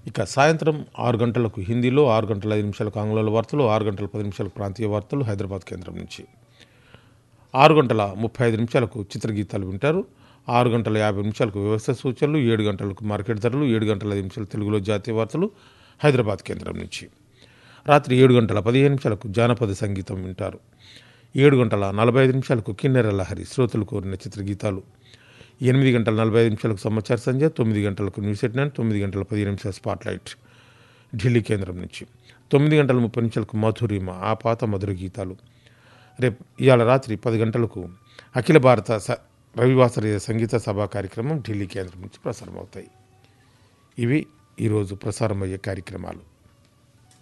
ఇక సాయంత్రం ఆరు గంటలకు హిందీలో ఆరు గంటల ఐదు నిమిషాలకు ఆంగ్లంలో వార్తలు ఆరు గంటల పది నిమిషాలకు ప్రాంతీయ వార్తలు హైదరాబాద్ కేంద్రం నుంచి ఆరు గంటల ముప్పై ఐదు నిమిషాలకు చిత్రగీతాలు వింటారు ఆరు గంటల యాభై నిమిషాలకు వ్యవస్థ సూచనలు ఏడు గంటలకు మార్కెట్ ధరలు ఏడు గంటల ఐదు నిమిషాలు తెలుగులో జాతీయ వార్తలు హైదరాబాద్ కేంద్రం నుంచి రాత్రి ఏడు గంటల పదిహేను నిమిషాలకు జానపద సంగీతం వింటారు ఏడు గంటల నలభై ఐదు నిమిషాలకు కిన్నెర లహరి శ్రోతలు కోరిన చిత్రగీతాలు ఎనిమిది గంటల నలభై ఐదు నిమిషాలకు సమాచార సంధ్య తొమ్మిది గంటలకు న్యూస్ ఎట్ నైన్ తొమ్మిది గంటల పదిహేను నిమిషాల స్పాట్లైట్ ఢిల్లీ కేంద్రం నుంచి తొమ్మిది గంటల ముప్పై నిమిషాలకు మధురిమ ఆ పాత మధుర గీతాలు రేపు ఇవాళ రాత్రి పది గంటలకు అఖిల భారత స రవివాసరీయ సంగీత సభా కార్యక్రమం ఢిల్లీ కేంద్రం నుంచి ప్రసారం అవుతాయి ఇవి ఈరోజు ప్రసారమయ్యే కార్యక్రమాలు